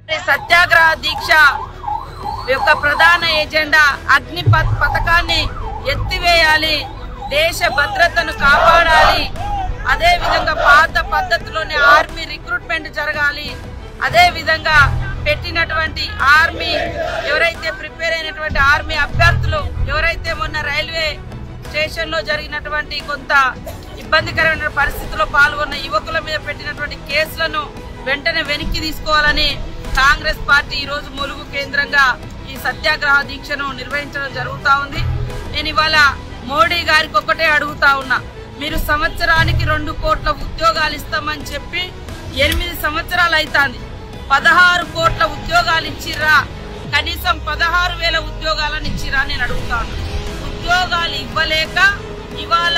సత్యాగ్రహ దీక్ష యొక్క ప్రధాన ఎజెండా అగ్నిపత్ పథకాన్ని ఎత్తివేయాలి దేశ భద్రతను కాపాడాలి అదే విధంగా పాత పద్ధతిలోనే ఆర్మీ రిక్రూట్మెంట్ జరగాలి అదే విధంగా పెట్టినటువంటి ఆర్మీ ఎవరైతే ప్రిపేర్ అయినటువంటి ఆర్మీ అభ్యర్థులు ఎవరైతే మొన్న రైల్వే స్టేషన్ లో జరిగినటువంటి కొంత ఇబ్బందికరమైన పరిస్థితుల్లో పాల్గొన్న యువకుల మీద పెట్టినటువంటి కేసులను వెంటనే వెనక్కి తీసుకోవాలని కాంగ్రెస్ పార్టీ ఈ రోజు ములుగు కేంద్రంగా ఈ సత్యాగ్రహ దీక్షను నిర్వహించడం జరుగుతా ఉంది నేను ఇవాళ మోడీ గారికి ఒకటే అడుగుతా ఉన్నా మీరు సంవత్సరానికి రెండు కోట్ల ఉద్యోగాలు ఇస్తామని చెప్పి ఎనిమిది సంవత్సరాలు అవుతాంది పదహారు కోట్ల ఉద్యోగాలు ఇచ్చిర్రా కనీసం పదహారు వేల ఉద్యోగాలను ఇచ్చిరా నేను అడుగుతాను ఉద్యోగాలు ఇవ్వలేక ఇవాళ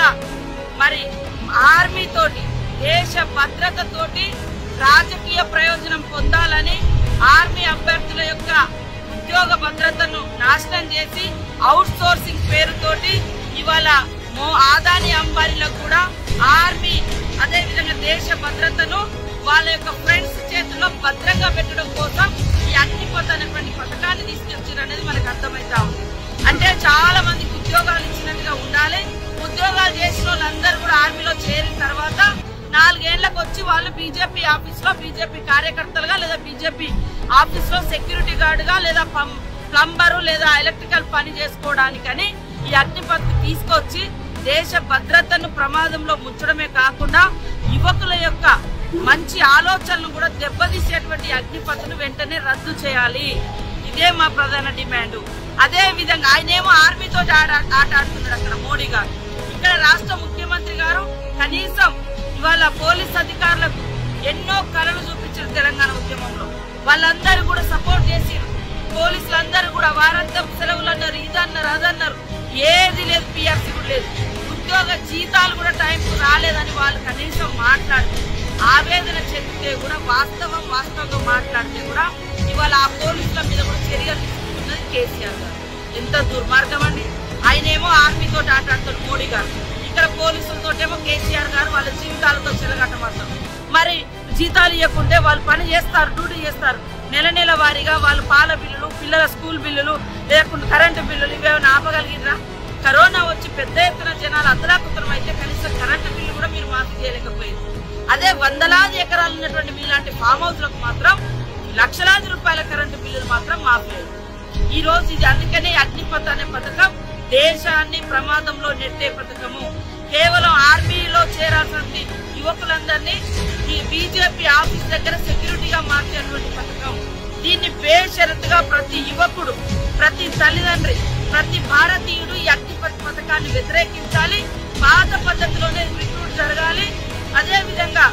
మరి ఆర్మీ తోటి దేశ భద్రత తోటి రాజకీయ ప్రయోజనం పొందాలని ఆర్మీ అభ్యర్థుల యొక్క ఉద్యోగ భద్రతను నాశనం చేసి అవుట్ సోర్సింగ్ పేరుతోటి ఇవాళ మో ఆదాని అంబానీలకు కూడా ఆర్మీ అదే విధంగా దేశ భద్రతను వాళ్ళ యొక్క ఫ్రెండ్స్ చేతుల్లో భద్రంగా పెట్టడం కోసం ఈ అగ్నిపథ్ అనేటువంటి పథకాన్ని తీసుకొచ్చారు అనేది మనకు అర్థమైతా ఉంది అంటే చాలా మందికి ఉద్యోగాలు ఇచ్చినట్టుగా ఉండాలి ఉద్యోగాలు చేసిన వాళ్ళందరూ కూడా ఆర్మీలో చేరిన తర్వాత నాలుగేళ్లకు వచ్చి వాళ్ళు బీజేపీ ఆఫీస్ లో బీజేపీ కార్యకర్తలుగా లేదా బీజేపీ ఆఫీస్ లో సెక్యూరిటీ గార్డుగా లేదా పం- ప్లంబరు లేదా ఎలక్ట్రికల్ పని చేసుకోవడానికని ఈ అగ్నిపథ్ తీసుకొచ్చి దేశ భద్రతను ప్రమాదంలో ముంచడమే కాకుండా యువకుల యొక్క మంచి ఆలోచనలు కూడా దెబ్బతీసేటువంటి అగ్నిపథ్ను వెంటనే రద్దు చేయాలి ఇదే మా ప్రధాన డిమాండ్ అదే విధంగా ఆయనేమో ఆర్మీతో ఆట ఆట ఆడుతున్నాడు అక్కడ మోడీ గారు ఇక్కడ రాష్ట్ర ముఖ్యమంత్రి గారు కనీసం ఇవాళ పోలీస్ అధికారులకు ఎన్నో కళలు చూపించారు తెలంగాణ ఉద్యమంలో వాళ్ళందరూ కూడా సపోర్ట్ చేసిరు పోలీసులందరూ కూడా వారంతం సెలవులు అన్నారు ఇదన్నారు అదన్నారు ఏది లేదు పిఆర్సీ కూడా లేదు ఉద్యోగ జీతాలు కూడా టైంకు రాలేదని వాళ్ళు కనీసం మాట్లాడు ఆవేదన చెందితే కూడా వాస్తవం వాస్తవంగా మాట్లాడితే కూడా ఇవాళ ఆ పోలీసుల మీద కూడా చర్యలు తీసుకుంటున్నది కేసీఆర్ గారు ఎంత దుర్మార్గం అండి ఆయనేమో ఆర్మీతో ఆటాడుతాడు మోడీ గారు ఇక్కడ పోలీసులతోటేమో కేసీఆర్ గారు వాళ్ళ జీవితాలతో చెలగట్టమంటారు మరి జీతాలు ఇవ్వకుంటే వాళ్ళు పని చేస్తారు డ్యూటీ చేస్తారు నెల నెల వారీగా వాళ్ళు పాల బిల్లులు పిల్లల స్కూల్ బిల్లులు లేకుండా కరెంటు బిల్లులు ఇవేమైనా ఆపగలిగినరా కరోనా వచ్చి పెద్ద ఎత్తున జనాలు అతలాకుతలం అయితే కనీసం కరెంటు బిల్లు కూడా మీరు మాఫీ చేయలేకపోయింది అదే వందలాది ఎకరాలు ఉన్నటువంటి మీలాంటి ఫామ్ హౌస్లకు మాత్రం లక్షలాది రూపాయల కరెంటు బిల్లులు మాత్రం మాఫీ అయ్యాయి. ఈ రోజు ఇది అందుకనే అగ్నిపథ్ అనే పథకం దేశాన్ని ప్రమాదంలో నెట్టే పథకము కేవలం ఆర్మీలో చేరాల్సిన యువకులందరినీ ఈ బీజేపీ ఆఫీస్ దగ్గర సెక్యూరిటీగా మార్చేటువంటి పథకం దీన్ని బేషరతుగా ప్రతి యువకుడు ప్రతి తల్లిదండ్రి ప్రతి భారతీయుడు ఈ అగ్నిపథ్ పథకాన్ని వ్యతిరేకించాలి పాత పద్ధతిలోనే రిక్రూట్ జరగాలి అదే విధంగా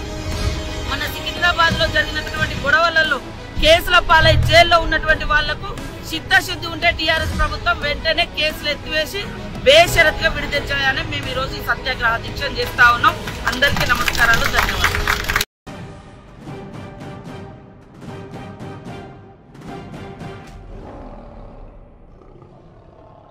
మన సికింద్రాబాద్ లో జరిగినటువంటి గొడవలలో కేసుల పాలై జైల్లో ఉన్నటువంటి వాళ్లకు చిత్తశుద్ధి ఉంటే టీఆర్ఎస్ ప్రభుత్వం వెంటనే కేసులు ఎత్తివేసి బేషరతుగా విడుదల చేయాలని మేము ఈ రోజు ఈ సత్యాగ్రహ దీక్ష చేస్తా ఉన్నాం అందరికీ నమస్కారాలు